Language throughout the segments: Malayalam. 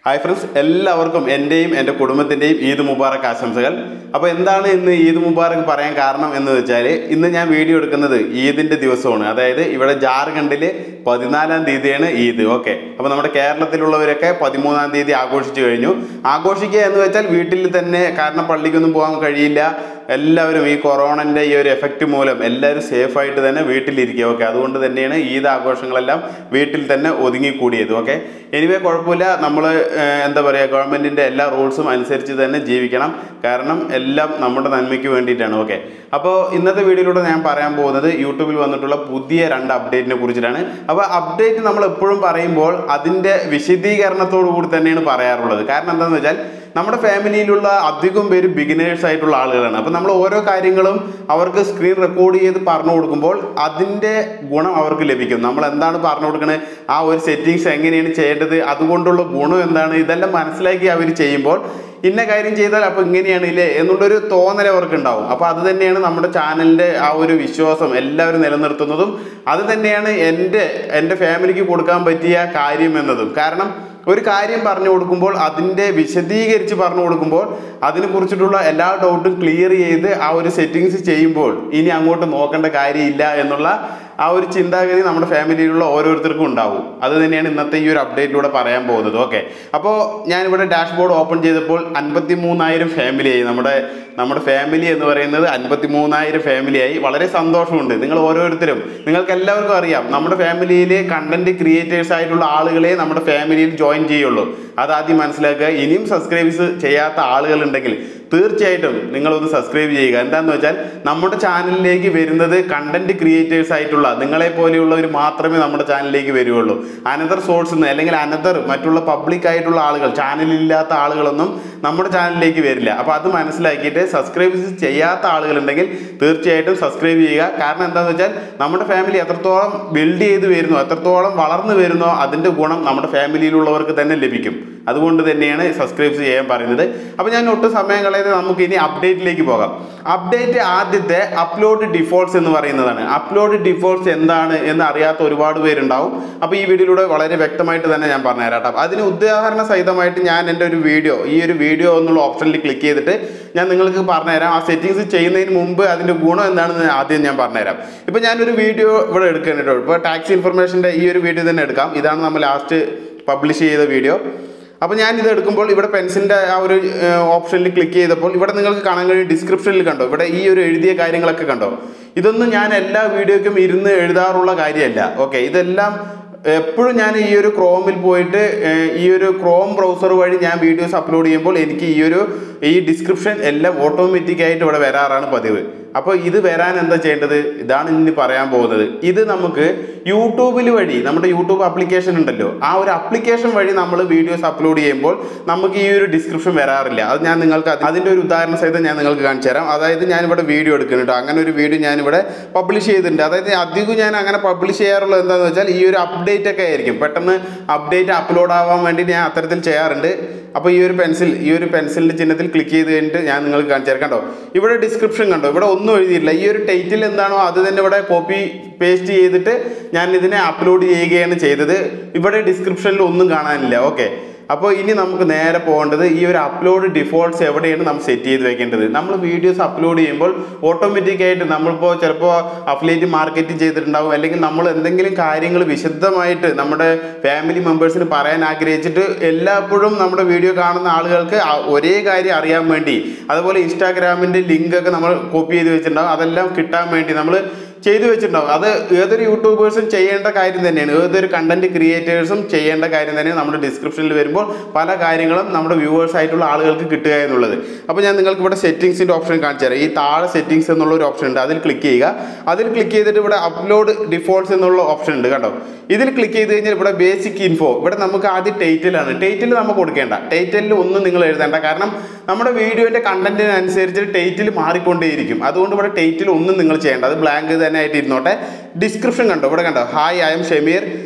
ഹായ് ഫ്രണ്ട്സ് എല്ലാവർക്കും എൻ്റെയും എൻ്റെ കുടുംബത്തിൻ്റെയും ഈദ് മുബാറക് ആശംസകൾ അപ്പോൾ എന്താണ് ഇന്ന് ഈദ് മുബാറക് പറയാൻ കാരണം എന്ന് വെച്ചാൽ ഇന്ന് ഞാൻ വീഡിയോ എടുക്കുന്നത് ഈദിൻ്റെ ദിവസമാണ് അതായത് ഇവിടെ ജാർഖണ്ഡിൽ പതിനാലാം തീയതിയാണ് ഈദ് ഓക്കെ അപ്പോൾ നമ്മുടെ കേരളത്തിലുള്ളവരൊക്കെ പതിമൂന്നാം തീയതി ആഘോഷിച്ചു കഴിഞ്ഞു ആഘോഷിക്കുക എന്ന് വെച്ചാൽ വീട്ടിൽ തന്നെ കാരണം പള്ളിക്കൊന്നും പോകാൻ കഴിയില്ല എല്ലാവരും ഈ കൊറോണൻ്റെ ഈ ഒരു എഫക്റ്റ് മൂലം എല്ലാവരും സേഫായിട്ട് തന്നെ വീട്ടിലിരിക്കുക ഓക്കെ അതുകൊണ്ട് തന്നെയാണ് ഈദ് ആഘോഷങ്ങളെല്ലാം വീട്ടിൽ തന്നെ ഒതുങ്ങിക്കൂടിയത് ഓക്കെ എനിവേ കുഴപ്പമില്ല നമ്മൾ എന്താ പറയുക ഗവൺമെൻറ്റിൻ്റെ എല്ലാ റൂൾസും അനുസരിച്ച് തന്നെ ജീവിക്കണം കാരണം എല്ലാം നമ്മുടെ നന്മയ്ക്ക് വേണ്ടിയിട്ടാണ് ഓക്കെ അപ്പോൾ ഇന്നത്തെ വീഡിയോയിലൂടെ ഞാൻ പറയാൻ പോകുന്നത് യൂട്യൂബിൽ വന്നിട്ടുള്ള പുതിയ രണ്ട് അപ്ഡേറ്റിനെ കുറിച്ചിട്ടാണ് അപ്പോൾ അപ്ഡേറ്റ് നമ്മൾ എപ്പോഴും പറയുമ്പോൾ അതിൻ്റെ വിശദീകരണത്തോടു കൂടി തന്നെയാണ് പറയാറുള്ളത് കാരണം എന്താണെന്ന് വെച്ചാൽ നമ്മുടെ ഫാമിലിയിലുള്ള അധികം പേര് ബിഗിനേഴ്സ് ആയിട്ടുള്ള ആളുകളാണ് അപ്പം നമ്മൾ ഓരോ കാര്യങ്ങളും അവർക്ക് സ്ക്രീൻ റെക്കോർഡ് ചെയ്ത് പറഞ്ഞു കൊടുക്കുമ്പോൾ അതിൻ്റെ ഗുണം അവർക്ക് ലഭിക്കും നമ്മൾ എന്താണ് പറഞ്ഞു കൊടുക്കുന്നത് ആ ഒരു സെറ്റിങ്സ് എങ്ങനെയാണ് ചെയ്യേണ്ടത് അതുകൊണ്ടുള്ള ഗുണം എന്താണ് ഇതെല്ലാം മനസ്സിലാക്കി അവർ ചെയ്യുമ്പോൾ ഇന്ന കാര്യം ചെയ്താൽ അപ്പോൾ ഇങ്ങനെയാണ് ഇല്ലേ എന്നുള്ളൊരു തോന്നൽ അവർക്ക് ഉണ്ടാവും അപ്പോൾ അത് തന്നെയാണ് നമ്മുടെ ചാനലിൻ്റെ ആ ഒരു വിശ്വാസം എല്ലാവരും നിലനിർത്തുന്നതും അത് തന്നെയാണ് എൻ്റെ എൻ്റെ ഫാമിലിക്ക് കൊടുക്കാൻ പറ്റിയ കാര്യം എന്നതും കാരണം ഒരു കാര്യം പറഞ്ഞു കൊടുക്കുമ്പോൾ അതിൻ്റെ വിശദീകരിച്ച് പറഞ്ഞു കൊടുക്കുമ്പോൾ അതിനെ കുറിച്ചിട്ടുള്ള എല്ലാ ഡൗട്ടും ക്ലിയർ ചെയ്ത് ആ ഒരു സെറ്റിങ്സ് ചെയ്യുമ്പോൾ ഇനി അങ്ങോട്ട് നോക്കേണ്ട കാര്യമില്ല എന്നുള്ള ആ ഒരു ചിന്താഗതി നമ്മുടെ ഫാമിലിയിലുള്ള ഓരോരുത്തർക്കും ഉണ്ടാവും അത് തന്നെയാണ് ഇന്നത്തെ ഈ ഒരു അപ്ഡേറ്റിലൂടെ പറയാൻ പോകുന്നത് ഓക്കെ അപ്പോൾ ഞാനിവിടെ ഡാഷ്ബോർഡ് ഓപ്പൺ ചെയ്തപ്പോൾ അൻപത്തി മൂന്നായിരം ഫാമിലിയായി നമ്മുടെ നമ്മുടെ ഫാമിലി എന്ന് പറയുന്നത് അൻപത്തി മൂന്നായിരം ഫാമിലിയായി വളരെ സന്തോഷമുണ്ട് നിങ്ങൾ ഓരോരുത്തരും നിങ്ങൾക്ക് എല്ലാവർക്കും അറിയാം നമ്മുടെ ഫാമിലിയിൽ കണ്ടന്റ് ക്രിയേറ്റേഴ്സ് ആയിട്ടുള്ള ആളുകളെ നമ്മുടെ ഫാമിലിയിൽ ജോയിൻ ചെയ്യുള്ളൂ അത് ആദ്യം മനസ്സിലാക്കുക ഇനിയും സബ്സ്ക്രൈബ്സ് ചെയ്യാത്ത ആളുകളുണ്ടെങ്കിൽ തീർച്ചയായിട്ടും നിങ്ങളൊന്ന് സബ്സ്ക്രൈബ് ചെയ്യുക എന്താണെന്ന് വെച്ചാൽ നമ്മുടെ ചാനലിലേക്ക് വരുന്നത് കണ്ടന്റ് ക്രിയേറ്റേഴ്സ് ആയിട്ടുള്ള നിങ്ങളെ പോലെയുള്ളവർ മാത്രമേ നമ്മുടെ ചാനലിലേക്ക് വരികയുള്ളൂ അനദർ സോഴ്സ് നിന്ന് അല്ലെങ്കിൽ അനദർ മറ്റുള്ള പബ്ലിക് ആയിട്ടുള്ള ആളുകൾ ചാനലില്ലാത്ത ആളുകളൊന്നും നമ്മുടെ ചാനലിലേക്ക് വരില്ല അപ്പോൾ അത് മനസ്സിലാക്കിയിട്ട് സബ്സ്ക്രൈബ് ചെയ്യാത്ത ആളുകളുണ്ടെങ്കിൽ തീർച്ചയായിട്ടും സബ്സ്ക്രൈബ് ചെയ്യുക കാരണം എന്താണെന്ന് വെച്ചാൽ നമ്മുടെ ഫാമിലി എത്രത്തോളം ബിൽഡ് ചെയ്ത് വരുന്നോ എത്രത്തോളം വളർന്നു വരുന്നോ അതിൻ്റെ ഗുണം നമ്മുടെ ഫാമിലിയിലുള്ളവർക്ക് തന്നെ ലഭിക്കും അതുകൊണ്ട് തന്നെയാണ് സബ്സ്ക്രൈബ് ചെയ്യാൻ പറയുന്നത് അപ്പോൾ ഞാൻ ഒട്ടും സമയം കളയാതെ നമുക്ക് ഇനി അപ്ഡേറ്റിലേക്ക് പോകാം അപ്ഡേറ്റ് ആദ്യത്തെ അപ്ലോഡ് ഡിഫോൾട്ട്സ് എന്ന് പറയുന്നതാണ് അപ്ലോഡ് ഡിഫോൾട്ട്സ് എന്താണ് എന്ന് അറിയാത്ത ഒരുപാട് പേരുണ്ടാവും അപ്പോൾ ഈ വീഡിയോയിലൂടെ വളരെ വ്യക്തമായിട്ട് തന്നെ ഞാൻ പറഞ്ഞുതരാം കേട്ടോ അതിന് ഉദാഹരണ സഹിതമായിട്ട് ഞാൻ എൻ്റെ ഒരു വീഡിയോ ഈ ഒരു വീഡിയോ എന്നുള്ള ഓപ്ഷനിൽ ക്ലിക്ക് ചെയ്തിട്ട് ഞാൻ നിങ്ങൾക്ക് പറഞ്ഞുതരാം ആ സെറ്റിങ്സ് ചെയ്യുന്നതിന് മുമ്പ് അതിൻ്റെ ഗുണം എന്താണെന്ന് ആദ്യം ഞാൻ പറഞ്ഞുതരാം ഇപ്പോൾ ഞാനൊരു വീഡിയോ ഇവിടെ എടുക്കുകയാണ് കേട്ടോ ഇപ്പോൾ ടാക്സ് ഇൻഫർമേഷൻ്റെ ഈ ഒരു വീഡിയോ തന്നെ എടുക്കാം ഇതാണ് നമ്മൾ ലാസ്റ്റ് പബ്ലിഷ് ചെയ്ത വീഡിയോ അപ്പോൾ ഞാൻ ഇത് എടുക്കുമ്പോൾ ഇവിടെ പെൻസിലിൻ്റെ ആ ഒരു ഓപ്ഷനിൽ ക്ലിക്ക് ചെയ്തപ്പോൾ ഇവിടെ നിങ്ങൾക്ക് കാണാൻ കഴിയും ഡിസ്ക്രിപ്ഷനിൽ കണ്ടോ ഇവിടെ ഈ ഒരു എഴുതിയ കാര്യങ്ങളൊക്കെ കണ്ടോ ഇതൊന്നും ഞാൻ എല്ലാ വീഡിയോയ്ക്കും ഇരുന്ന് എഴുതാറുള്ള കാര്യമല്ല ഓക്കെ ഇതെല്ലാം എപ്പോഴും ഞാൻ ഈ ഒരു ക്രോമിൽ പോയിട്ട് ഈ ഒരു ക്രോം ബ്രൗസർ വഴി ഞാൻ വീഡിയോസ് അപ്ലോഡ് ചെയ്യുമ്പോൾ എനിക്ക് ഈ ഒരു ഈ ഡിസ്ക്രിപ്ഷൻ എല്ലാം ഓട്ടോമാറ്റിക് ആയിട്ട് ഇവിടെ വരാറാണ് പതിവ് അപ്പോൾ ഇത് വരാൻ എന്താ ചെയ്യേണ്ടത് ഇതാണ് ഇനി പറയാൻ പോകുന്നത് ഇത് നമുക്ക് യൂട്യൂബിൽ വഴി നമ്മുടെ യൂട്യൂബ് ആപ്ലിക്കേഷൻ ഉണ്ടല്ലോ ആ ഒരു ആപ്ലിക്കേഷൻ വഴി നമ്മൾ വീഡിയോസ് അപ്ലോഡ് ചെയ്യുമ്പോൾ നമുക്ക് ഈ ഒരു ഡിസ്ക്രിപ്ഷൻ വരാറില്ല അത് ഞാൻ നിങ്ങൾക്ക് അതിൻ്റെ ഒരു ഉദാഹരണ സഹിതം ഞാൻ നിങ്ങൾക്ക് കാണിച്ചു തരാം അതായത് ഞാനിവിടെ വീഡിയോ എടുക്കുന്നുണ്ട് അങ്ങനെ ഒരു വീഡിയോ ഞാനിവിടെ പബ്ലിഷ് ചെയ്തിട്ടുണ്ട് അതായത് അധികം ഞാൻ അങ്ങനെ പബ്ലിഷ് ചെയ്യാറുള്ളത് എന്താണെന്ന് വെച്ചാൽ ഈ ഒരു അപ്ഡേറ്റ് ഒക്കെ ആയിരിക്കും പെട്ടെന്ന് അപ്ഡേറ്റ് അപ്ലോഡ് ആവാൻ വേണ്ടി ഞാൻ അത്തരത്തിൽ ചെയ്യാറുണ്ട് അപ്പോൾ ഈ ഒരു പെൻസിൽ ഈ ഒരു പെൻസിലിൻ്റെ ചിഹ്നത്തിൽ ക്ലിക്ക് ചെയ്ത് കഴിഞ്ഞിട്ട് ഞാൻ നിങ്ങൾക്ക് കാണിച്ചു തരാം കണ്ടോ ഇവിടെ ഡിസ്ക്രിപ്ഷൻ കണ്ടോ ഇവിടെ ഒന്നും എഴുതിയില്ല ഈ ഒരു ടൈറ്റിൽ എന്താണോ അത് തന്നെ ഇവിടെ കോപ്പി പേസ്റ്റ് ചെയ്തിട്ട് ഞാൻ ഇതിനെ അപ്ലോഡ് ചെയ്യുകയാണ് ചെയ്തത് ഇവിടെ ഡിസ്ക്രിപ്ഷനിൽ ഒന്നും കാണാനില്ല ഓക്കെ അപ്പോൾ ഇനി നമുക്ക് നേരെ പോകേണ്ടത് ഈ ഒരു അപ്ലോഡ് ഡിഫോൾട്ട്സ് എവിടെയാണ് നമ്മൾ സെറ്റ് ചെയ്ത് വെക്കേണ്ടത് നമ്മൾ വീഡിയോസ് അപ്ലോഡ് ചെയ്യുമ്പോൾ ഓട്ടോമാറ്റിക് ആയിട്ട് നമ്മളിപ്പോൾ ചിലപ്പോൾ അഫിലേറ്റ് മാർക്കറ്റിംഗ് ചെയ്തിട്ടുണ്ടാവും അല്ലെങ്കിൽ നമ്മൾ എന്തെങ്കിലും കാര്യങ്ങൾ വിശദമായിട്ട് നമ്മുടെ ഫാമിലി മെമ്പേഴ്സിന് പറയാൻ ആഗ്രഹിച്ചിട്ട് എല്ലായ്പ്പോഴും നമ്മുടെ വീഡിയോ കാണുന്ന ആളുകൾക്ക് ഒരേ കാര്യം അറിയാൻ വേണ്ടി അതുപോലെ ഇൻസ്റ്റാഗ്രാമിൻ്റെ ലിങ്കൊക്കെ നമ്മൾ കോപ്പി ചെയ്ത് വെച്ചിട്ടുണ്ടാവും അതെല്ലാം കിട്ടാൻ വേണ്ടി നമ്മൾ ചെയ്തു വെച്ചിട്ടുണ്ടാവും അത് ഏതൊരു യൂട്യൂബേഴ്സും ചെയ്യേണ്ട കാര്യം തന്നെയാണ് ഏതൊരു കണ്ടന്റ് ക്രിയേറ്റേഴ്സും ചെയ്യേണ്ട കാര്യം തന്നെയാണ് നമ്മുടെ ഡിസ്ക്രിപ്ഷനിൽ വരുമ്പോൾ പല കാര്യങ്ങളും നമ്മുടെ വ്യൂവേഴ്സ് ആയിട്ടുള്ള ആളുകൾക്ക് കിട്ടുക എന്നുള്ളത് അപ്പോൾ ഞാൻ നിങ്ങൾക്ക് ഇവിടെ സെറ്റിങ്സിൻ്റെ ഓപ്ഷൻ കാണിച്ചു തരാം ഈ താഴെ സെറ്റിങ്സ് എന്നുള്ള ഒരു ഓപ്ഷൻ ഉണ്ട് അതിൽ ക്ലിക്ക് ചെയ്യുക അതിൽ ക്ലിക്ക് ചെയ്തിട്ട് ഇവിടെ അപ്ലോഡ് ഡിഫോൾട്ട്സ് എന്നുള്ള ഓപ്ഷൻ ഉണ്ട് കേട്ടോ ഇതിൽ ക്ലിക്ക് ചെയ്ത് കഴിഞ്ഞാൽ ഇവിടെ ബേസിക് ഇൻഫോ ഇവിടെ നമുക്ക് ആദ്യം ടൈറ്റിലാണ് ടൈറ്റിൽ നമുക്ക് കൊടുക്കേണ്ട ടൈറ്റിലിൽ ഒന്നും നിങ്ങൾ എഴുതേണ്ട കാരണം നമ്മുടെ വീഡിയോൻ്റെ കണ്ടന്റിനനുസരിച്ച് ടൈറ്റിൽ മാറിക്കൊണ്ടേയിരിക്കും അതുകൊണ്ട് ഇവിടെ ടൈറ്റിൽ ഒന്നും നിങ്ങൾ ചെയ്യേണ്ട അത് ബ്ലാങ്ക് തന്നെ ആയിട്ട് ഇരുന്നോട്ടെ ഡിസ്ക്രിപ്ഷൻ കണ്ടോ ഇവിടെ കണ്ടോ ഹായ് ഐ എം ഷമീർ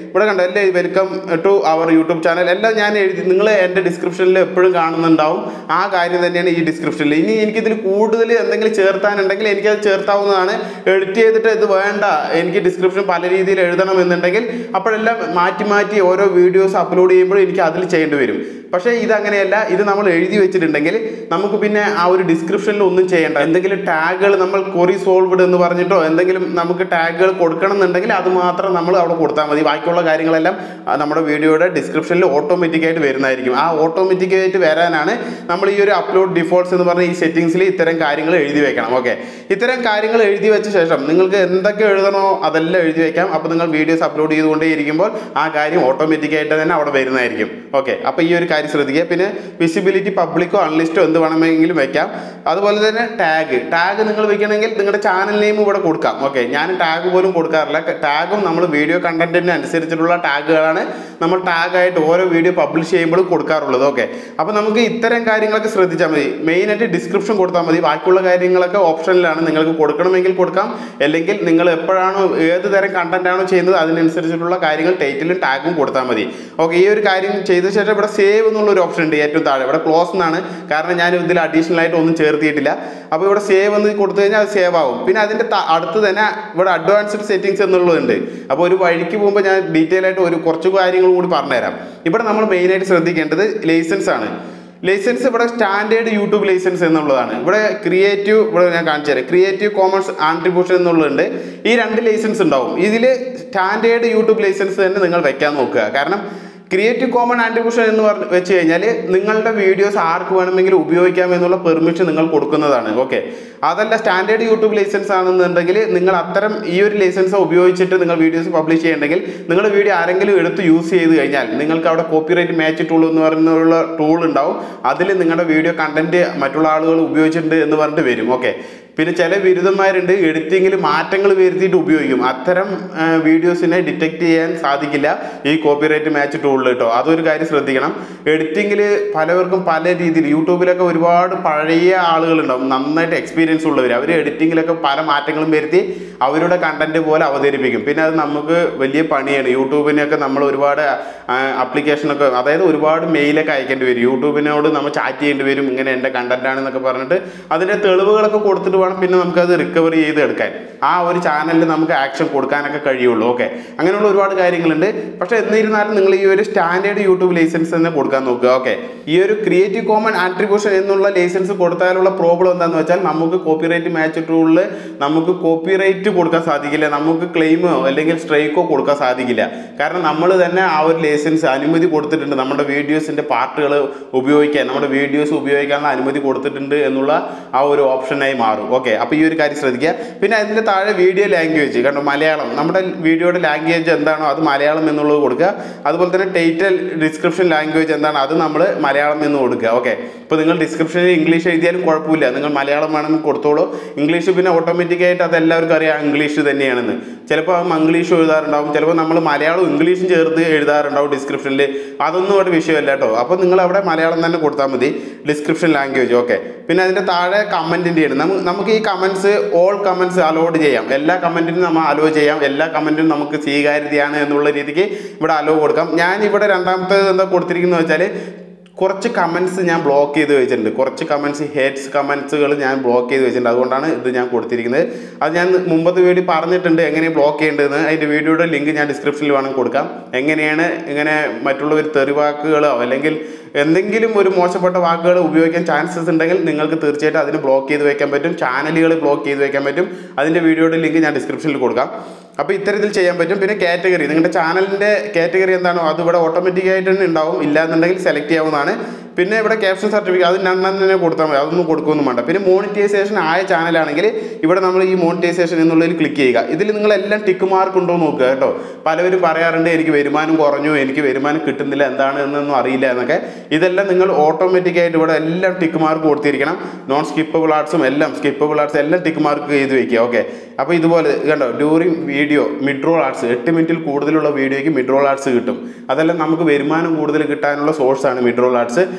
ഇവിടെ കണ്ടോ അല്ലേ welcome to our YouTube channel എല്ലാം ഞാൻ എഴുതി നിങ്ങൾ എൻ്റെ ഡിസ്ക്രിപ്ഷനിൽ എപ്പോഴും കാണുന്നുണ്ടാവും ആ കാര്യം തന്നെയാണ് ഈ ഡിസ്ക്രിപ്ഷനിൽ ഇനി എനിക്കിതിൽ കൂടുതൽ എന്തെങ്കിലും ചേർത്താനുണ്ടെങ്കിൽ എനിക്കത് ചേർത്താവുന്നതാണ് എഡിറ്റ് ചെയ്തിട്ട് ഇത് വേണ്ട എനിക്ക് ഡിസ്ക്രിപ്ഷൻ പല രീതിയിൽ എഴുതണം എന്നുണ്ടെങ്കിൽ അപ്പോഴെല്ലാം മാറ്റി മാറ്റി ഓരോ വീഡിയോസ് അപ്ലോഡ് ചെയ്യുമ്പോഴും എനിക്ക് അതിൽ ചെയ്യേണ്ടി വരും പക്ഷേ ഇതങ്ങനെയല്ല ഇത് നമ്മൾ എഴുതി വെച്ചിട്ടുണ്ടെങ്കിൽ നമുക്ക് പിന്നെ ആ ഒരു ഡിസ്ക്രിപ്ഷനിൽ ഒന്നും ചെയ്യേണ്ട എന്തെങ്കിലും ടാഗുകൾ നമ്മൾ കൊറി സോൾവ്ഡ് എന്ന് പറഞ്ഞിട്ടോ എന്തെങ്കിലും നമുക്ക് ടാഗുകൾ കൊടുക്കണം എന്നുണ്ടെങ്കിൽ അത് മാത്രം നമ്മൾ അവിടെ കൊടുത്താൽ മതി ബാക്കിയുള്ള കാര്യങ്ങളെല്ലാം ആ, നമ്മുടെ വീഡിയോയുടെ ഡിസ്ക്രിപ്ഷനിൽ ഓട്ടോമാറ്റിക് ആയിട്ട് വരുന്നതായിരിക്കും ആ ഓട്ടോമാറ്റിക് ആയിട്ട് വരാനാണ് നമ്മൾ ഈ ഒരു അപ്ലോഡ് ഡിഫോൾട്ട്സ് എന്ന് പറഞ്ഞ ഈ സെറ്റിംഗ്സിൽ ഇത്തരം കാര്യങ്ങൾ എഴുതി വെക്കണം ഓക്കെ ഇത്തരം കാര്യങ്ങൾ എഴുതി വെച്ച ശേഷം നിങ്ങൾക്ക് എന്തൊക്കെ എഴുതണോ അതെല്ലാം എഴുതി വെക്കാം അപ്പോൾ നിങ്ങൾ വീഡിയോസ് അപ്ലോഡ് ചെയ്തുകൊണ്ടേ ഇരിക്കുമ്പോൾ ആ കാര്യം ഓട്ടോമാറ്റിക് ആയിട്ട് തന്നെ അവിടെ വരുന്നതായിരിക്കും ഓക്കെ അപ്പോൾ ഈ ഒരു കാര്യം ശ്രദ്ധിക്കുക പിന്നെ വിസിബിലിറ്റി പബ്ലിക്കോ അൺലിസ്റ്റോ എന്ത് വേണമെങ്കിലും വെക്കാം അതുപോലെ തന്നെ ടാഗ് ടാഗ് നിങ്ങൾ വെക്കണമെങ്കിൽ നിങ്ങളുടെ ചാനൽ നെയിം ഇവിടെ കൊടുക്കാം ഓക്കെ ഞാൻ ടാഗ് പോലും കൊടുക്കാറില്ല ടാഗും നമ്മൾ വീഡിയോ കണ്ടന്റിന് അനുസരിച്ചിട്ടുള്ള ടാഗുകളാണ് നമ്മൾ ടാഗായിട്ട് ഓരോ വീഡിയോ പബ്ലിഷ് ചെയ്യുമ്പോഴും കൊടുക്കാറുള്ളത് ഓക്കെ അപ്പോൾ നമുക്ക് ഇത്തരം കാര്യങ്ങളൊക്കെ ശ്രദ്ധിച്ചാൽ മതി മെയിനായിട്ട് ഡിസ്ക്രിപ്ഷൻ കൊടുത്താൽ മതി ബാക്കിയുള്ള കാര്യങ്ങളൊക്കെ ഓപ്ഷനിലാണ് നിങ്ങൾക്ക് കൊടുക്കണമെങ്കിൽ കൊടുക്കാം അല്ലെങ്കിൽ നിങ്ങൾ എപ്പോഴാണോ ഏത് തരം കണ്ടന്റ് ആണോ ചെയ്യുന്നത് അതിനനുസരിച്ചിട്ടുള്ള കാര്യങ്ങൾ ടൈറ്റിലും ടാഗും കൊടുത്താൽ മതി ഓക്കെ ഈ ഒരു കാര്യം ചെയ്ത ശേഷം ഇവിടെ സേവ് എന്നുള്ള ഒരു ഓപ്ഷൻ ഉണ്ട് ഏറ്റവും താഴെ ഇവിടെ ക്ലോസ് എന്നാണ് കാരണം ഞാൻ ഇതിൽ അഡീഷണൽ ആയിട്ട് ഒന്നും ചേർത്തിയിട്ടില്ല അപ്പോൾ ഇവിടെ സേവ് എന്ന് കൊടുത്തു കഴിഞ്ഞാൽ അത് സേവ് ആവും പിന്നെ അതിൻ്റെ ത- അടുത്ത് തന്നെ ഇവിടെ അഡ്വാൻസ്ഡ് സെറ്റിംഗ്സ് എന്നുള്ളതുണ്ട് അപ്പോൾ ഒരു വഴിക്ക് പോകുമ്പോൾ ഞാൻ ഡീറ്റെയിൽ ആയിട്ട് ഒരു കുറച്ച് കാര്യങ്ങളും കൂടി പറഞ്ഞുതരാം ഇവിടെ നമ്മൾ മെയിനായിട്ട് ശ്രദ്ധിക്കേണ്ടത് ലൈസൻസ് ആണ് ലൈസൻസ് ഇവിടെ സ്റ്റാൻഡേർഡ് യൂട്യൂബ് ലൈസൻസ് എന്നുള്ളതാണ് ഇവിടെ ക്രിയേറ്റീവ് ഇവിടെ ഞാൻ കാണിച്ചു തരാം ക്രിയേറ്റീവ് കോമേഴ്സ് ആട്രിബ്യൂഷൻ എന്നുള്ളതുണ്ട് ഈ രണ്ട് ലൈസൻസ് ഉണ്ടാവും ഇതിൽ സ്റ്റാൻഡേർഡ് യൂട്യൂബ് ലൈസൻസ് തന്നെ നിങ്ങൾ വെക്കാൻ നോക്കുക കാരണം ക്രിയേറ്റീവ് കോമൺ ആട്രിബ്യൂഷൻ എന്ന് പറഞ്ഞ് വെച്ച് കഴിഞ്ഞാൽ നിങ്ങളുടെ വീഡിയോസ് ആർക്ക് വേണമെങ്കിലും ഉപയോഗിക്കാം എന്നുള്ള പെർമിഷൻ നിങ്ങൾ കൊടുക്കുന്നതാണ് ഓക്കെ അതല്ല സ്റ്റാൻഡേർഡ് യൂട്യൂബ് ലൈസൻസ് ആണെന്നുണ്ടെങ്കിൽ നിങ്ങൾ അത്തരം ഈ ഒരു ലൈസൻസ് ഉപയോഗിച്ചിട്ട് നിങ്ങൾ വീഡിയോസ് പബ്ലിഷ് ചെയ്യണമെങ്കിൽ നിങ്ങളുടെ വീഡിയോ ആരെങ്കിലും എടുത്ത് യൂസ് ചെയ്ത് കഴിഞ്ഞാൽ നിങ്ങൾക്ക് അവിടെ കോപ്പിറൈറ്റ് മാച്ച് ടൂൾ എന്ന് പറയുന്നുള്ള ടൂൾ ഉണ്ടാവും അതിൽ നിങ്ങളുടെ വീഡിയോ കണ്ടന്റ് മറ്റുള്ള ആളുകൾ ഉപയോഗിച്ചിട്ടുണ്ട് എന്ന് പറഞ്ഞിട്ട് വരും ഓക്കെ പിന്നെ ചില ബിരുദന്മാരുണ്ട് എഡിറ്റിങ്ങിൽ മാറ്റങ്ങൾ വരുത്തിയിട്ട് ഉപയോഗിക്കും അത്തരം വീഡിയോസിനെ ഡിറ്റക്ട് ചെയ്യാൻ സാധിക്കില്ല ഈ കോപ്പിറൈറ്റ് മാച്ച് ടൂളിൽ കേട്ടോ അതൊരു കാര്യം ശ്രദ്ധിക്കണം എഡിറ്റിങ്ങിൽ പലവർക്കും പല രീതിയിൽ യൂട്യൂബിലൊക്കെ ഒരുപാട് പഴയ ആളുകളുണ്ടാവും നന്നായിട്ട് എക്സ്പീരിയൻസ് ഉള്ളവർ അവർ എഡിറ്റിങ്ങിലൊക്കെ പല മാറ്റങ്ങളും വരുത്തി അവരുടെ കണ്ടന്റ് പോലെ അവതരിപ്പിക്കും പിന്നെ അത് നമുക്ക് വലിയ പണിയാണ് യൂട്യൂബിനൊക്കെ നമ്മൾ ഒരുപാട് ആപ്ലിക്കേഷനൊക്കെ അതായത് ഒരുപാട് മെയിലൊക്കെ അയക്കേണ്ടി വരും യൂട്യൂബിനോട് നമ്മൾ ചാറ്റ് ചെയ്യേണ്ടി വരും ഇങ്ങനെ എൻ്റെ കണ്ടന്റ് ആണെന്നൊക്കെ പറഞ്ഞിട്ട് അതിൻ്റെ തെളിവുകളൊക്കെ കൊടുത്തിട്ട് വേണം പിന്നെ നമുക്കത് റിക്കവർ ചെയ്ത് എടുക്കാൻ ആ ഒരു ചാനലിൽ നമുക്ക് ആക്ഷൻ കൊടുക്കാനൊക്കെ കഴിയുള്ളൂ ഓക്കെ അങ്ങനെയുള്ള ഒരുപാട് കാര്യങ്ങളുണ്ട് പക്ഷേ എന്നിരുന്നാലും നിങ്ങൾ ഈ ഒരു സ്റ്റാൻഡേർഡ് യൂട്യൂബ് ലൈസൻസ് തന്നെ കൊടുക്കാൻ നോക്കുക ഓക്കെ ഈ ഒരു ക്രിയേറ്റീവ് കോമൺ ആട്രിബ്യൂഷൻ എന്നുള്ള ലൈസൻസ് കൊടുത്താലുള്ള പ്രോബ്ലം എന്താണെന്ന് വെച്ചാൽ നമുക്ക് കോപ്പിറൈറ്റ് മാച്ച് ടൂളിൽ നമുക്ക് കോപ്പിറൈറ്റ് കൊടുക്കാൻ സാധിക്കില്ല നമുക്ക് ക്ലെയിമോ അല്ലെങ്കിൽ സ്ട്രൈക്കോ കൊടുക്കാൻ സാധിക്കില്ല കാരണം നമ്മൾ തന്നെ ആ ഒരു ലൈസൻസ് അനുമതി കൊടുത്തിട്ടുണ്ട് നമ്മുടെ വീഡിയോസിൻ്റെ പാർട്ടുകൾ ഉപയോഗിക്കാൻ നമ്മുടെ വീഡിയോസ് ഉപയോഗിക്കാനുള്ള അനുമതി കൊടുത്തിട്ടുണ്ട് എന്നുള്ള ആ ഒരു ഓപ്ഷനായി മാറും ഓക്കെ അപ്പോൾ ഈ ഒരു കാര്യം ശ്രദ്ധിക്കുക പിന്നെ അതിൻ്റെ താഴെ വീഡിയോ ലാംഗ്വേജ് കണ്ടോ മലയാളം നമ്മുടെ വീഡിയോയുടെ ലാംഗ്വേജ് എന്താണോ അത് മലയാളം എന്നുള്ളത് കൊടുക്കുക അതുപോലെ തന്നെ ടൈറ്റൽ ഡിസ്ക്രിപ്ഷൻ ലാംഗ്വേജ് എന്താണ് അത് നമ്മൾ മലയാളം എന്ന് കൊടുക്കുക ഓക്കെ ഇപ്പോൾ നിങ്ങൾ ഡിസ്ക്രിപ്ഷനിൽ ഇംഗ്ലീഷ് എഴുതിയാലും കുഴപ്പമില്ല നിങ്ങൾ മലയാളം വേണമെങ്കിൽ കൊടുത്തോളൂ ഇംഗ്ലീഷ് പിന്നെ ഓട്ടോമാറ്റിക്കായിട്ട് അത് എല്ലാവർക്കും അറിയാം ഇംഗ്ലീഷ് തന്നെയാണെന്ന് ചിലപ്പോൾ ആ മംഗ്ലീഷ് എഴുതാറുണ്ടാവും ചിലപ്പോൾ നമ്മൾ മലയാളവും ഇംഗ്ലീഷും ചേർത്ത് എഴുതാറുണ്ടാവും ഡിസ്ക്രിപ്ഷനിൽ അതൊന്നും ഒരു വിഷയമല്ല കേട്ടോ അപ്പോൾ നിങ്ങൾ അവിടെ മലയാളം തന്നെ കൊടുത്താൽ മതി ഡിസ്ക്രിപ്ഷൻ ലാംഗ്വേജ് ഓക്കെ പിന്നെ അതിൻ്റെ താഴെ കമൻറ്റിൻ്റെയാണ് നമുക്ക് നമുക്ക് ഈ കമൻസ് ഓൾ കമൻസ് അലോഡ് ചെയ്യാം എല്ലാ കമൻറ്റിനും നമ്മൾ അലോ ചെയ്യാം എല്ലാ കമൻറ്റിനും നമുക്ക് സ്വീകാര്യതയാണ് എന്നുള്ള രീതിക്ക് ഇവിടെ അലോ കൊടുക്കാം ഞാൻ ഇവിടെ രണ്ടാമത്തെ എന്താ കൊടുത്തിരിക്കുന്നത് വെച്ചാൽ കുറച്ച് കമൻസ് ഞാൻ ബ്ലോക്ക് ചെയ്ത് വെച്ചിട്ടുണ്ട് കുറച്ച് കമൻസ് ഹേറ്റ്സ് കമൻസുകൾ ഞാൻ ബ്ലോക്ക് ചെയ്ത് വെച്ചിട്ടുണ്ട് അതുകൊണ്ടാണ് ഇത് ഞാൻ കൊടുത്തിരിക്കുന്നത് അത് ഞാൻ മുമ്പത്തെ വീഡിയോ പറഞ്ഞിട്ടുണ്ട് എങ്ങനെ ബ്ലോക്ക് ചെയ്യേണ്ടതെന്ന് അതിൻ്റെ വീഡിയോയുടെ ലിങ്ക് ഞാൻ ഡിസ്ക്രിപ്ഷനിൽ വേണം കൊടുക്കാം എങ്ങനെയാണ് ഇങ്ങനെ മറ്റുള്ളവർ തെറിവാക്കുകളോ അല്ലെങ്കിൽ എന്തെങ്കിലും ഒരു മോശപ്പെട്ട വാക്കുകൾ ഉപയോഗിക്കാൻ ചാൻസസ് ഉണ്ടെങ്കിൽ നിങ്ങൾക്ക് തീർച്ചയായിട്ടും അതിന് ബ്ലോക്ക് ചെയ്ത് വെക്കാൻ പറ്റും ചാനലുകൾ ബ്ലോക്ക് ചെയ്ത് വെക്കാൻ പറ്റും അതിൻ്റെ വീഡിയോയുടെ ലിങ്ക് ഞാൻ ഡിസ്ക്രിപ്ഷനിൽ കൊടുക്കാം അപ്പോൾ ഇത്തരത്തിൽ ചെയ്യാൻ പറ്റും പിന്നെ കാറ്റഗറി നിങ്ങളുടെ ചാനലിൻ്റെ കാറ്റഗറി എന്താണോ അത് ഇവിടെ ഓട്ടോമാറ്റിക് ആയിട്ട് തന്നെ ഉണ്ടാവും ഇല്ലാന്നുണ്ടെങ്കിൽ സെലക്ട് ചെയ്യാവുന്നതാണ് പിന്നെ ഇവിടെ ക്യാപ്ഷൻ സർട്ടിഫിക്കറ്റ് അത് രണ്ടെണ്ണം തന്നെ കൊടുത്താൽ മതി അതൊന്നും കൊടുക്കുകയൊന്നും വേണ്ട പിന്നെ മോണിറ്റൈസേഷൻ ആയ ചാനലാണെങ്കിൽ ഇവിടെ നമ്മൾ ഈ മോണിറ്റൈസേഷൻ എന്നുള്ളതിൽ ക്ലിക്ക് ചെയ്യുക ഇതിൽ നിങ്ങളെല്ലാം ടിക്ക് മാർക്ക് ഉണ്ടോ എന്ന് നോക്കുക കേട്ടോ പലവരും പറയാറുണ്ട് എനിക്ക് വരുമാനം കുറഞ്ഞു എനിക്ക് വരുമാനം കിട്ടുന്നില്ല എന്താണ് എന്നൊന്നും അറിയില്ല എന്നൊക്കെ ഇതെല്ലാം നിങ്ങൾ ഓട്ടോമാറ്റിക് ആയിട്ട് ഇവിടെ എല്ലാം ടിക്ക് മാർക്ക് കൊടുത്തിരിക്കണം നോൺ സ്കിപ്പബിൾ ആർട്സും എല്ലാം സ്കിപ്പബിൾ ആർട്സ് എല്ലാം ടിക്ക് മാർക്ക് ചെയ്ത് വെക്കുക ഓക്കെ അപ്പോൾ ഇതുപോലെ കണ്ടോ ഡ്യൂറിങ് വീഡിയോ മിഡ്രോൾ ആർട്സ് എട്ട് മിനിറ്റിൽ കൂടുതലുള്ള വീഡിയോയ്ക്ക് മിഡ്രോൾ ആർട്സ് കിട്ടും അതെല്ലാം നമുക്ക് വരുമാനം കൂടുതൽ കിട്ടാനുള്ള സോഴ്സാണ് മിഡ്രോൾ ആർട്സ്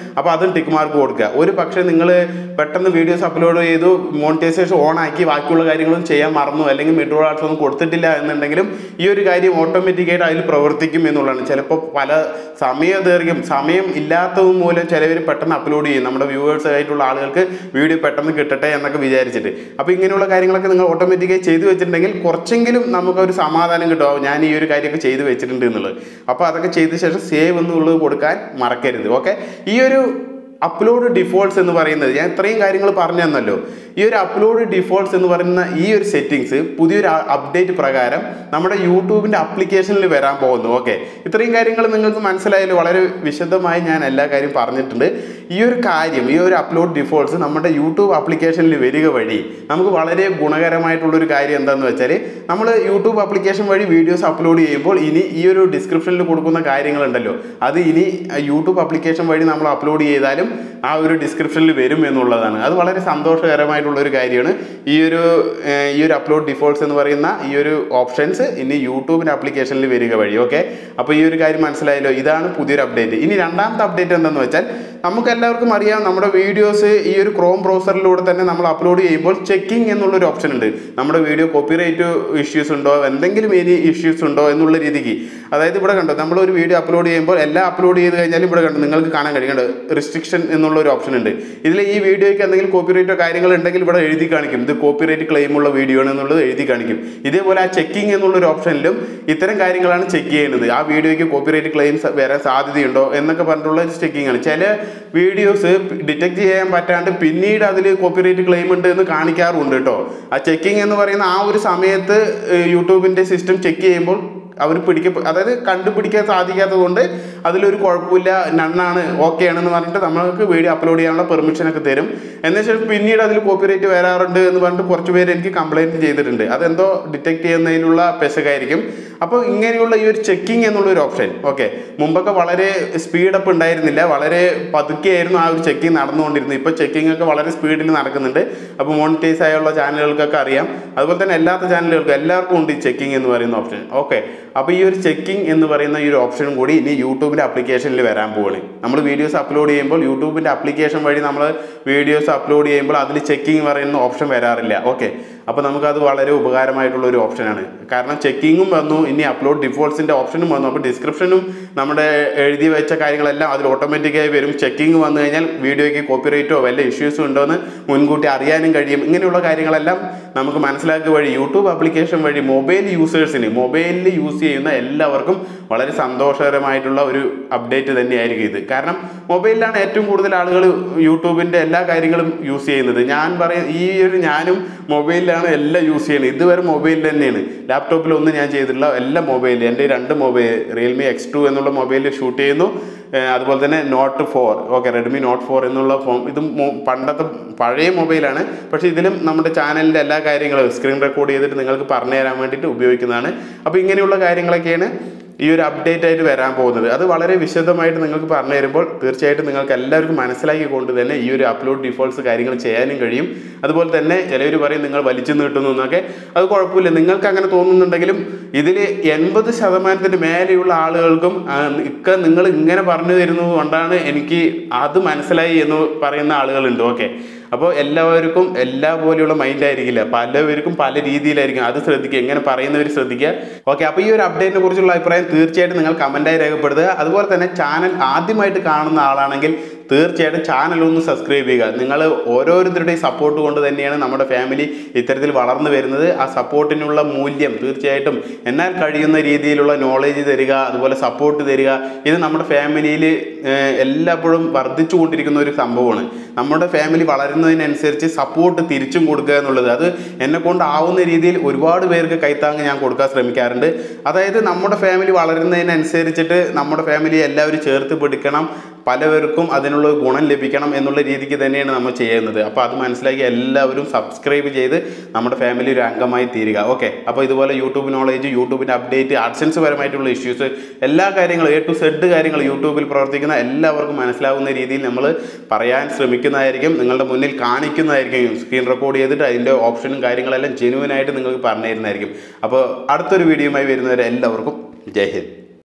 അപ്പോൾ അതും ടിക്ക് മാർക്ക് കൊടുക്കുക ഒരു പക്ഷേ നിങ്ങൾ പെട്ടെന്ന് വീഡിയോസ് അപ്ലോഡ് ചെയ്തു മോണിറ്റൈസേഷൻ ഓൺ ആക്കി ബാക്കിയുള്ള കാര്യങ്ങളും ചെയ്യാൻ മറന്നു അല്ലെങ്കിൽ മിഡ് ആർട്സ് ഒന്നും കൊടുത്തിട്ടില്ല എന്നുണ്ടെങ്കിലും ഈ ഒരു കാര്യം ഓട്ടോമാറ്റിക്കായിട്ട് അതിൽ പ്രവർത്തിക്കും എന്നുള്ളതാണ് ചിലപ്പോൾ പല സമയ ദൈർഘ്യം സമയം ഇല്ലാത്തത് മൂലം ചിലവർ പെട്ടെന്ന് അപ്ലോഡ് ചെയ്യും നമ്മുടെ വ്യൂവേഴ്സ് ആയിട്ടുള്ള ആളുകൾക്ക് വീഡിയോ പെട്ടെന്ന് കിട്ടട്ടെ എന്നൊക്കെ വിചാരിച്ചിട്ട് അപ്പോൾ ഇങ്ങനെയുള്ള കാര്യങ്ങളൊക്കെ നിങ്ങൾ ഓട്ടോമാറ്റിക്കായി ചെയ്തു വെച്ചിട്ടുണ്ടെങ്കിൽ കുറച്ചെങ്കിലും നമുക്കൊരു സമാധാനം കിട്ടും "ഓ, ഞാൻ ഈ ഒരു കാര്യമൊക്കെ ചെയ്തു വെച്ചിട്ടുണ്ട് എന്നുള്ളത് അപ്പോൾ അതൊക്കെ ചെയ്ത ശേഷം സേവ് എന്നുള്ളത് കൊടുക്കാൻ മറക്കരുത് ഓക്കെ ഈ ഒരു അപ്ലോഡ് ഡിഫോൾട്ട്സ് എന്ന് പറയുന്നത് ഞാൻ ഇത്രയും കാര്യങ്ങൾ പറഞ്ഞു തന്നല്ലോ ഈ ഒരു അപ്ലോഡ് ഡിഫോൾട്ട്സ് എന്ന് പറയുന്ന ഈ ഒരു സെറ്റിങ്സ് പുതിയൊരു അപ്ഡേറ്റ് പ്രകാരം നമ്മുടെ യൂട്യൂബിൻ്റെ അപ്ലിക്കേഷനിൽ വരാൻ പോകുന്നു ഓക്കെ ഇത്രയും കാര്യങ്ങൾ നിങ്ങൾക്ക് മനസ്സിലായാലും വളരെ വിശദമായി ഞാൻ എല്ലാ കാര്യം പറഞ്ഞിട്ടുണ്ട് ഈ ഒരു കാര്യം ഈ ഒരു അപ്ലോഡ് ഡിഫോൾട്ട്സ് നമ്മുടെ യൂട്യൂബ് അപ്ലിക്കേഷനിൽ വരിക വഴി നമുക്ക് വളരെ ഗുണകരമായിട്ടുള്ളൊരു കാര്യം എന്താണെന്ന് വെച്ചാൽ നമ്മൾ യൂട്യൂബ് ആപ്ലിക്കേഷൻ വഴി വീഡിയോസ് അപ്ലോഡ് ചെയ്യുമ്പോൾ ഇനി ഈ ഒരു ഡിസ്ക്രിപ്ഷനിൽ കൊടുക്കുന്ന കാര്യങ്ങളുണ്ടല്ലോ അത് ഇനി യൂട്യൂബ് ആപ്ലിക്കേഷൻ വഴി നമ്മൾ അപ്ലോഡ് ചെയ്താലും ആ ഒരു ഡിസ്ക്രിപ്ഷനിൽ വരും എന്നുള്ളതാണ് അത് വളരെ സന്തോഷകരമായിട്ടുള്ള ഒരു കാര്യമാണ് ഈ ഒരു ഏർ, ഈ ഒരു അപ്ലോഡ് ഡിഫോൾട്ട്സ് എന്ന് പറയുന്ന ഈ ഒരു ഓപ്ഷൻസ് ഇനി യൂട്യൂബിൻ്റെ ആപ്ലിക്കേഷനിൽ വരിക വഴി ഓക്കെ അപ്പോൾ ഈ ഒരു കാര്യം മനസ്സിലായല്ലോ ഇതാണ് പുതിയൊരു അപ്ഡേറ്റ് ഇനി രണ്ടാമത്തെ അപ്ഡേറ്റ് എന്താണെന്ന് വെച്ചാൽ നമുക്ക് എല്ലാവർക്കും അറിയാം നമ്മുടെ വീഡിയോസ് ഈ ഒരു ക്രോം ബ്രൗസറിലൂടെ തന്നെ നമ്മൾ അപ്ലോഡ് ചെയ്യുമ്പോൾ ചെക്കിംഗ് എന്നുള്ളൊരു ഓപ്ഷൻ ഉണ്ട് നമ്മുടെ വീഡിയോ കോപ്പിറൈറ്റ് ഇഷ്യൂസ് ഉണ്ടോ എന്തെങ്കിലും ഇനി ഇഷ്യൂസ് ഉണ്ടോ എന്നുള്ള രീതിക്ക് അതായത് ഇവിടെ കണ്ടോ നമ്മൾ ഒരു വീഡിയോ അപ്ലോഡ് ചെയ്യുമ്പോൾ എല്ലാം അപ്ലോഡ് ചെയ്ത് കഴിഞ്ഞാൽ ഇവിടെ കണ്ടോ നിങ്ങൾക്ക് കാണാൻ കഴിയും കണ്ടോ റിസ്ട്രിക്ഷൻ എന്നുള്ള ഒരു ഓപ്ഷൻ ഉണ്ട് ഇതിൽ ഈ വീഡിയോയ്ക്ക് എന്തെങ്കിലും കോപ്പിറൈറ്റോ കാര്യങ്ങൾ ഉണ്ടെങ്കിൽ ഇവിടെ എഴുതി കാണിക്കും ഇത് കോപ്പിറൈറ്റ് ക്ലെയിം ഉള്ള വീഡിയോ ആണ് എന്നുള്ളത് എഴുതി കാണിക്കും ഇതേപോലെ ആ ചെക്കിംഗ് എന്നുള്ളൊരു ഓപ്ഷനിലും ഇത്തരം കാര്യങ്ങളാണ് ചെക്ക് ചെയ്യുന്നത് ആ വീഡിയോയ്ക്ക് കോപ്പിറൈറ്റ് ക്ലെയിംസ് വരാൻ സാധ്യതയുണ്ടോ എന്നൊക്കെ പറഞ്ഞിട്ടുള്ള ചെക്കിംഗ് ആണ് ചില വീഡിയോസ് ഡിറ്റക്ട് ചെയ്യാൻ പറ്റാണ്ട് പിന്നീട് അതിൽ കോപ്പിറൈറ്റ് ക്ലെയിം ഉണ്ട് എന്ന് കാണിക്കാറുണ്ട് കേട്ടോ ആ ചെക്കിംഗ് എന്ന് പറയുന്ന ആ ഒരു സമയത്ത് ഏഹ്, യൂട്യൂബിൻ്റെ സിസ്റ്റം ചെക്ക് ചെയ്യുമ്പോൾ അവർ പിടിക്ക അതായത് കണ്ടുപിടിക്കാൻ സാധിക്കാത്തത് കൊണ്ട് അതിലൊരു കുഴപ്പമില്ല നണ്ണാണ് ഓക്കെ ആണെന്ന് പറഞ്ഞിട്ട് നമ്മൾക്ക് വീഡിയോ അപ്ലോഡ് ചെയ്യാനുള്ള പെർമിഷൻ ഒക്കെ തരും എന്നുവെച്ചാൽ പിന്നീട് അതിൽ കോപ്പിറൈറ്റ് വരാറുണ്ട് എന്ന് പറഞ്ഞിട്ട് കുറച്ച് പേര് എനിക്ക് കംപ്ലൈൻറ്റ് ചെയ്തിട്ടുണ്ട് അതെന്തോ ഡിറ്റക്ട് ചെയ്യുന്നതിനുള്ള പെശകായിരിക്കും അപ്പോൾ ഇങ്ങനെയുള്ള ഈ ഒരു ചെക്കിംഗ് എന്നുള്ള ഒരു ഓപ്ഷൻ ഓക്കെ മുമ്പൊക്കെ വളരെ സ്പീഡപ്പ് ഉണ്ടായിരുന്നില്ല വളരെ പതുക്കെയായിരുന്നു ആ ഒരു ചെക്കിംഗ് നടന്നുകൊണ്ടിരുന്നത് ഇപ്പോൾ ചെക്കിംഗ് ഒക്കെ വളരെ സ്പീഡിൽ നടക്കുന്നുണ്ട് അപ്പോൾ മോണിറ്റൈസ് ആയുള്ള ചാനലുകൾക്കൊക്കെ അറിയാം അതുപോലെ തന്നെ അല്ലാത്ത ചാനലുകൾക്കും എല്ലാവർക്കും ഉണ്ട് ഈ ചെക്കിംഗ് എന്ന് പറയുന്ന ഓപ്ഷൻ ഓക്കെ അപ്പോൾ ഈ ഒരു ചെക്കിംഗ് എന്ന് പറയുന്ന ഈ ഒരു ഓപ്ഷനും കൂടി ഇനി യൂട്യൂബിൻ്റെ അപ്ലിക്കേഷനിൽ വരാൻ പോവാണ് നമ്മൾ വീഡിയോസ് അപ്ലോഡ് ചെയ്യുമ്പോൾ യൂട്യൂബിൻ്റെ അപ്ലിക്കേഷൻ വഴി നമ്മൾ വീഡിയോസ് അപ്ലോഡ് ചെയ്യുമ്പോൾ അതിൽ ചെക്കിംഗ് പറയുന്ന ഓപ്ഷൻ വരാറില്ല ഓക്കെ അപ്പോൾ നമുക്കത് വളരെ ഉപകാരമായിട്ടുള്ള ഒരു ഓപ്ഷനാണ് കാരണം ചെക്കിങ്ങും വന്നു ഇനി അപ്ലോഡ് ഡിഫോൾട്ട്സിൻ്റെ ഓപ്ഷനും വന്നു അപ്പോൾ ഡിസ്ക്രിപ്ഷനും നമ്മുടെ എഴുതി വെച്ച കാര്യങ്ങളെല്ലാം അതിൽ ഓട്ടോമാറ്റിക്കായി വരും ചെക്കിങ് വന്നു കഴിഞ്ഞാൽ വീഡിയോയ്ക്ക് കോപ്പിറൈറ്റോ വല്ല ഇഷ്യൂസും ഉണ്ടോ എന്ന് മുൻകൂട്ടി അറിയാനും കഴിയും ഇങ്ങനെയുള്ള കാര്യങ്ങളെല്ലാം നമുക്ക് മനസ്സിലാക്കുക വഴി യൂട്യൂബ് ആപ്ലിക്കേഷൻ വഴി മൊബൈൽ യൂസേഴ്സിന് മൊബൈലിൽ യൂസ് ചെയ്യുന്ന എല്ലാവർക്കും വളരെ സന്തോഷകരമായിട്ടുള്ള ഒരു അപ്ഡേറ്റ് തന്നെയായിരിക്കും ഇത് കാരണം മൊബൈലിലാണ് ഏറ്റവും കൂടുതൽ ആളുകൾ യൂട്യൂബിൻ്റെ എല്ലാ കാര്യങ്ങളും യൂസ് ചെയ്യുന്നത് ഞാൻ പറയും ഈ ഒരു ഞാനും മൊബൈലിലാണ് എല്ലാം യൂസ് ചെയ്യുന്നത് ഇതുവരെ മൊബൈലിൽ തന്നെയാണ് ലാപ്ടോപ്പിലൊന്നും ഞാൻ ചെയ്തിട്ടില്ല എല്ലാം മൊബൈലിൽ എൻ്റെ രണ്ട് മൊബൈൽ റിയൽമി എക്സ് ടു എന്നുള്ള മൊബൈലിൽ ഷൂട്ട് ചെയ്യുന്നു ഏർ അതുപോലെ തന്നെ note four okay Redmi note four എന്നുള്ള ഫോൺ ഇതും മൊ- പണ്ടത്തെ പഴയ മൊബൈലാണ് പക്ഷേ ഇതിലും നമ്മുടെ ചാനലിൻ്റെ എല്ലാ കാര്യങ്ങളും സ്ക്രീൻ റെക്കോർഡ് ചെയ്തിട്ട് നിങ്ങൾക്ക് പറഞ്ഞു തരാൻ വേണ്ടിയിട്ട് ഉപയോഗിക്കുന്നതാണ് അപ്പോൾ ഇങ്ങനെയുള്ള കാര്യങ്ങളൊക്കെയാണ് ഈ ഒരു അപ്ഡേറ്റ് ആയിട്ട് വരാൻ പോകുന്നത് അത് വളരെ വിശദമായിട്ട് നിങ്ങൾക്ക് പറഞ്ഞു തരുമ്പോൾ തീർച്ചയായിട്ടും നിങ്ങൾക്ക് എല്ലാവർക്കും മനസ്സിലാക്കിക്കൊണ്ട് തന്നെ ഈ ഒരു അപ്ലോഡ് ഡിഫോൾട്ട്സ് കാര്യങ്ങൾ ചെയ്യാനും കഴിയും അതുപോലെ തന്നെ ചിലവർ പറയും നിങ്ങൾ വലിച്ചു നീട്ടുന്നു എന്നൊക്കെ അത് കുഴപ്പമില്ല നിങ്ങൾക്ക് അങ്ങനെ തോന്നുന്നുണ്ടെങ്കിലും ഇതിൽ എൺപത് ശതമാനത്തിന് മേലെയുള്ള ആളുകൾക്കും ആ, ഇക്ക നിങ്ങൾ ഇങ്ങനെ പറഞ്ഞു തരുന്നത് കൊണ്ടാണ് എനിക്ക് അത് മനസ്സിലായി എന്ന് പറയുന്ന ആളുകളുണ്ട് ഓക്കെ അപ്പോൾ എല്ലാവർക്കും എല്ലാ പോലെയുള്ള മൈൻഡ് ആയിരിക്കില്ല പലവർക്കും പല രീതിയിലായിരിക്കും അത് ശ്രദ്ധിക്കുക എങ്ങനെ പറയുന്നവർ ശ്രദ്ധിക്കുക ഓക്കെ അപ്പോൾ ഈ ഒരു അപ്ഡേറ്റിനെ കുറിച്ചുള്ള അഭിപ്രായം തീർച്ചയായിട്ടും നിങ്ങൾ കമൻറ്റായി രേഖപ്പെടുത്തുക അതുപോലെ തന്നെ ചാനൽ ആദ്യമായിട്ട് കാണുന്ന ആളാണെങ്കിൽ തീർച്ചയായിട്ടും ചാനൽ ഒന്ന് സബ്സ്ക്രൈബ് ചെയ്യുക നിങ്ങൾ ഓരോരുത്തരുടെയും സപ്പോർട്ട് കൊണ്ട് തന്നെയാണ് നമ്മുടെ ഫാമിലി ഇത്തരത്തിൽ വളർന്നു വരുന്നത് ആ സപ്പോർട്ടിനുള്ള മൂല്യം തീർച്ചയായിട്ടും എന്നാൽ കഴിയുന്ന രീതിയിലുള്ള നോളേജ് തരിക അതുപോലെ സപ്പോർട്ട് തരിക ഇത് നമ്മുടെ ഫാമിലിയിൽ എല്ലായ്പ്പോഴും വർദ്ധിച്ചു കൊണ്ടിരിക്കുന്ന ഒരു സംഭവമാണ് നമ്മുടെ ഫാമിലി വളരുന്നതിനനുസരിച്ച് സപ്പോർട്ട് തിരിച്ചും കൊടുക്കുക എന്നുള്ളത് അത് എന്നെ കൊണ്ടാവുന്ന രീതിയിൽ ഒരുപാട് പേർക്ക് കൈത്താങ്ങ് ഞാൻ കൊടുക്കാൻ ശ്രമിക്കാറുണ്ട് അതായത് നമ്മുടെ ഫാമിലി വളരുന്നതിനനുസരിച്ചിട്ട് നമ്മുടെ ഫാമിലി എല്ലാവരും ചേർത്ത് പിടിക്കണം പലവർക്കും അതിനുള്ള ഗുണം ലഭിക്കണം എന്നുള്ള രീതിക്ക് തന്നെയാണ് നമ്മൾ ചെയ്യുന്നത് അപ്പോൾ അത് മനസ്സിലാക്കി എല്ലാവരും സബ്സ്ക്രൈബ് ചെയ്ത് നമ്മുടെ ഫാമിലി ഒരു അംഗമായി തീരുക ഓക്കെ അപ്പോൾ ഇതുപോലെ യൂട്യൂബ് നോളേജ് യൂട്യൂബിൻ്റെ അപ്ഡേറ്റ് ആഡ്സൻസ് പരമായിട്ടുള്ള ഇഷ്യൂസ് എല്ലാ കാര്യങ്ങളും എ ടു സെഡ് കാര്യങ്ങൾ യൂട്യൂബിൽ പ്രവർത്തിക്കുന്ന എല്ലാവർക്കും മനസ്സിലാവുന്ന രീതിയിൽ നമ്മൾ പറയാൻ ശ്രമിക്കുന്നതായിരിക്കും നിങ്ങളുടെ മുന്നിൽ കാണിക്കുന്നതായിരിക്കും സ്ക്രീൻ റെക്കോർഡ് ചെയ്തിട്ട് അതിൻ്റെ ഓപ്ഷനും കാര്യങ്ങളെല്ലാം ജെനുവനായിട്ട് നിങ്ങൾക്ക് പറഞ്ഞു തരുന്നതായിരിക്കും അപ്പോൾ അടുത്തൊരു വീഡിയോയുമായി വരുന്നവരെ എല്ലാവർക്കും ജയ് ഹിന്ദ്